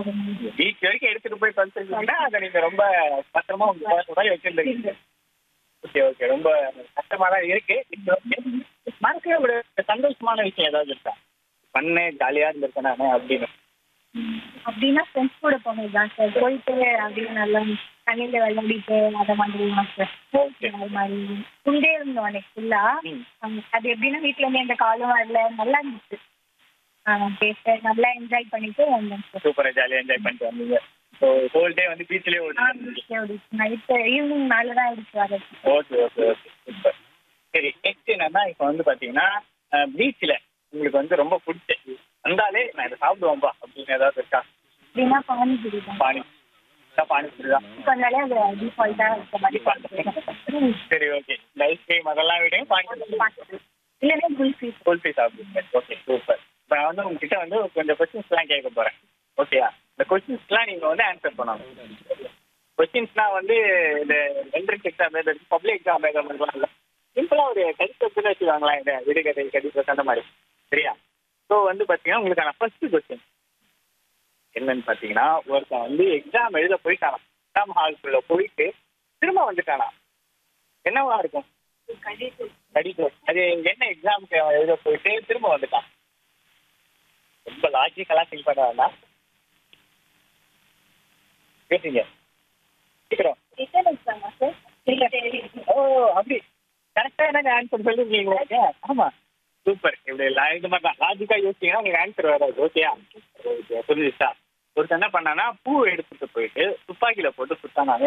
Beach வரைக்கும் எடுத்துட்டு போய் தொலைச்சிருக்கீங்கன்னா அதை நீங்க ரொம்ப பத்திரமா உங்க கூட வச்சிருந்தீங்க ஓகே ஓகே ரொம்ப கஷ்டமா தான் இருக்கு இப்போ மனசுல ஒரு சந்தோஷமான விஷயம் ஏதாவது இருக்கா பண்ணு ஜாலியா இருந்திருக்கேன் நானு அப்படின்னு அப்படின்னா ஃப்ரெண்ட்ஸ் கூட போனது தான் சார் போயிட்டு அப்படியே நல்லா தண்ணியில விளையாடிட்டு அதை மாதிரி தான் சார் ஓகே அது மாதிரி ஃபுல்டே இருந்தோம் அன்னைக்கு ஃபுல்லா ம். அது எப்படின்னா வீட்ல இருந்து எந்த காலும் வரல நல்லா இருந்துச்சு பேச நல்லா என்ஜாய் பண்ணிட்டு வந்தோம் சார் சூப்பரா ஜாலியா என்ஜாய் பண்ணிட்டு வந்தீங்க ஸோ ஹோல் டே வந்து பீச்லயே ஓடி நைட்டு ஈவினிங் மேலே தான் ஆயிடுச்சு வரது ஓகே ஓகே ஓகே சூப்பர் சரி நெக்ஸ்ட் என்னன்னா இப்போ வந்து பாத்தீங்கன்னா பீச்ல உங்களுக்கு வந்து ரொம்ப பிடிச்ச வந்தாலே நான் இதை சாப்பிடுவேன்பா அப்படின்னு ஏதாவது இருக்கா அப்படின்னா பானிபூரி தான் பானி பானிபூரி தான் சொன்னாலே அது டிஃபால்ட்டாக இருக்க மாதிரி சரி ஓகே இந்த ஐஸ்கிரீம் அதெல்லாம் விட பானிபூரி இல்லைன்னா குல்ஃபி குல்ஃபி சாப்பிடுங்க ஓகே சூப்பர் இப்போ நான் வந்து உங்ககிட்ட வந்து கொஞ்சம் கொஸ்டின்ஸ்லாம் கேட்க போறேன் ஓகேயா இந்த கொஸ்டின்ஸ்லாம் நீங்க வந்து ஆன்சர் பண்ணணும் கொஸ்டின்ஸ்லாம் வந்து இந்த என்ட்ரன்ஸ் எக்ஸாம் எழுதுறது பப்ளிக் எக்ஸாம் எழுதுறதுலாம் இல்லை சிம்பிளா ஒரு கடிதத்துன்னு வச்சுக்கோங்களேன் இந்த விடுகதை கடிதம் அந்த மாதிரி சரியா ஸோ வந்து பார்த்தீங்கன்னா உங்களுக்கான ஃபர்ஸ்ட் கொஸ்டின் என்னன்னு பார்த்தீங்கன்னா ஒருத்தன் வந்து எக்ஸாம் எழுத போயிட்டானா எக்ஸாம் ஹால்குள்ள போயிட்டு திரும்ப வந்துட்டானா என்னவா இருக்கும் கடிதம் அது என்ன எக்ஸாமுக்கு அவன் எழுத போயிட்டு திரும்ப வந்துட்டான் ரொம்ப லாஜிக்கலா திங்க் பண்ண வேண்டாம் பேசுங்க சீக்கிரம் ரிட்டன் எக்ஸாமா சார் ஓ அப்படி கரெக்டா என்ன ஆன்சர் சொல்லிருக்கீங்க ஆமா சூப்பர் இப்படி லா- இது மாதிரி தான் லாஜிக்கா யோசிச்சீங்கன்னா உங்களுக்கு ஆன்சர் வராது ஓகேயா ஓகே புரிஞ்சுச்சா ஒருத்தர் என்ன பண்ணானா பூ எடுத்துட்டு போயிட்டு துப்பாக்கியில போட்டு சுத்தானாங்க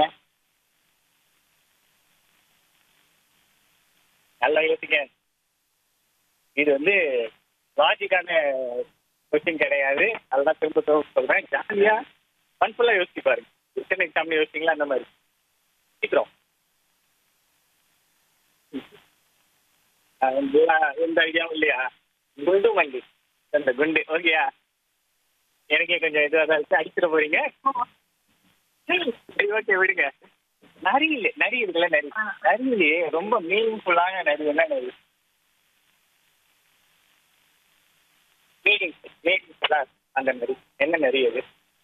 நல்லா யோசிக்க இது வந்து லாஜிக்கான கொஸ்டின் கிடையாது அதெல்லாம் திரும்ப திரும்ப சொல்றேன் ஜாலியா ஃபன்ஃபுல்லா யோசிச்சு பாருங்க ரிட்டன் எக்ஸாம்ல யோசிச்சீங்களா அந்த மாதிரி சீக்கிரம் அஹ் இந்த- இந்த ஐடியாவும் இல்லையா குண்டு மண்டி அந்த குண்டு ஓகேயா எனக்கே கொஞ்சம் இதுவாக தான் இருக்கு அடிச்சிட போறீங்க சரி ஓகே விடுங்க நரி இல்லை நரி இருக்குல்ல நரி நரியிலேயே ரொம்ப மீனிங்ஃபுல்லான நரி என்ன நரி மீனிங் மீனிங்ஃபுல்லா அந்த நரி என்ன நரி அது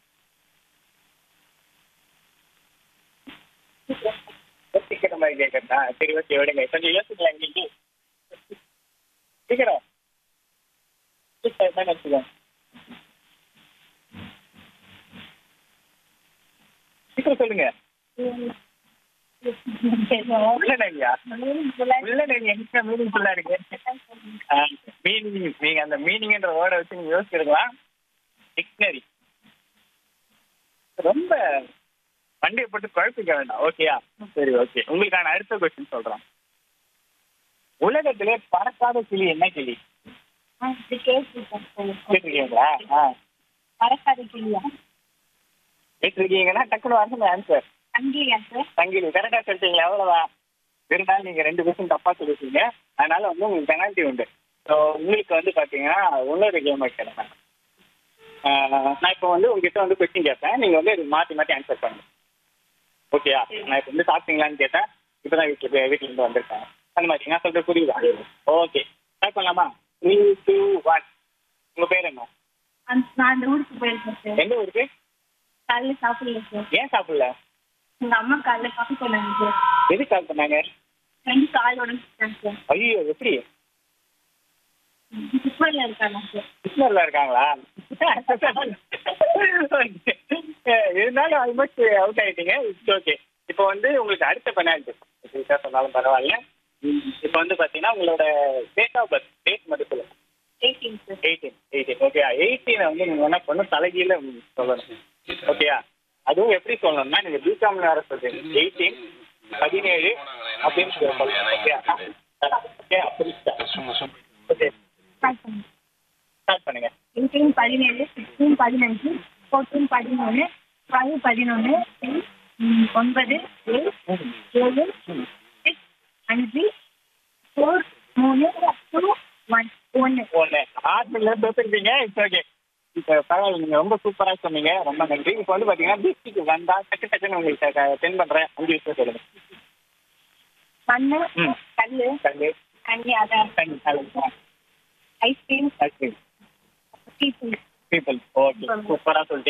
யோசிக்கிற மாதிரி கேட்கறதா சரி ஓகே விடுங்க கொஞ்சம் யோசிக்கலாம் இன்னைக்கு சீக்கிரம் சீக்கிரம் தான் வச்சுக்கோங்க சீக்கிரம் சொல்லுங்க உள்ள நரியா உள்ள நரி எங்க மீனிங்ஃபுல்லா இருக்கு மீனிங் நீங்க அந்த மீனிங்ன்ற வேர்டை வச்சு நீங்க யோசிச்சிருக்கலாம் டிக்ஷனரி ரொம்ப வண்டியை போட்டு குழப்பிக்க வேண்டாம் ஓகேயா சரி ஓகே உங்களுக்கான அடுத்த கொஸ்டின் சொல்றேன் உலகத்திலே பறக்காத கிளி என்ன கிளி கேட்டிருக்கீங்களா ஆ மறக்காத கிளியா கேட்டிருக்கீங்கன்னா டக்குனு வரணும் ஆன்சர் அங்கேயா சார் தங்கிலி கரெக்டா சொல்லிட்டீங்களா அவ்வளவுதான் இருந்தாலும் நீங்க ரெண்டு கொஸ்டின் தப்பா சொல்லிட்டீங்க அதனால வந்து உங்களுக்கு பெனால்ட்டி உண்டு ஸோ உங்களுக்கு வந்து பாத்தீங்கன்னா இன்னொரு கேம் வைக்கிறேன் நான் இப்போ வந்து உங்ககிட்ட வந்து கொஸ்டின் கேட்பேன் நீங்க வந்து இது மாத்தி மாத்தி ஆன்சர் பண்ணுங்க ஓகேயா நான் இப்போ வந்து சாப்பிட்டீங்களான்னு கேட்டேன் இப்பதான் வீட்டுல வீட்டுல இருந்து வந்திருக்கேன் அந்த மாதிரி நான் சொல்றது புரியுதா ஓகே ஸ்டார்ட் பண்ணலாமா த்ரீ டூ ஒன் உங்க பேர் என்ன அந்த- நான் அந்த ஊருக்கு போயிருக்கேன் சார் எந்த ஊருக்கு காலைல சாப்பிடல சார் ஏன் சாப்பிடல எங்க அம்மா காலைல காஃபி பண்ணாங்க சார் எது கால் பண்ணாங்க ரெண்டு கால் உடஞ்சிட்டாங்க சார் ஐயோ எப்படி குப்பையில இருக்காங்க சார் கிருஷ்ணர்ல இருக்காங்களா இருந்தாலும் ஆல்மோஸ்ட் அவுட் ஆயிட்டீங்க இட்ஸ் ஓகே இப்போ வந்து உங்களுக்கு அடுத்த பெனால்ட்டி சீக்கிரா சொன்னாலும் பரவாயில்ல இப்போ வந்து பார்த்தீங்கன்னா உங்களோட டேட் ஆஃப் பர்த் டேட் மட்டும் சொல்லுங்க eighteen sir eighteen eighteen okay எயிட்டீனை வந்து நீங்கள் என்ன பண்ணணும் தலைகீழ சொல்லணும் ஓகேயா அதுவும் எப்படி சொல்லணும்னா நீங்கள் பிகாம்ல வர சொல்றீங்க எயிட்டீன் பதினேழு அப்படின்னு சொல்லணும் ஓகே ஓகே அப்படி ஓகே ஸ்டார்ட் பண்ணுங்க ஸ்டார்ட் பண்ணுங்க எயிட்டீன் பதினேழு சிக்ஸ்டீன் பதினஞ்சு ஃபோர்டீன் பதிமூணு ஃபைவ் பதினொன்று ஒன்பது ஏழு ஏழு சிக்ஸ் அஞ்சு ஃபோர் மூணு டூ ஒன் ஒன்று ஒன்று ஹாஸ்பிட்டலில் தோத்துருப்பீங்க இட்ஸ் ஓகே இப்போ பரவாயில்ல நீங்கள் ரொம்ப சூப்பராக சொன்னீங்க ரொம்ப நன்றி இப்போ வந்து பார்த்தீங்கன்னா பீச்சுக்கு வந்தால் டக்கு டக்குன்னு உங்களுக்கு சென்ட் பண்ணுறேன் அஞ்சு விஷயம் சொல்லுங்கள் மண்ணு ம். கல் கல் தண்ணி அதான் தண்ணி ஐஸ்கிரீம் ஐஸ்கிரீம் டீ தூள் பீப்புள் ஓகே சூப்பராக சொல்லிட்டீங்க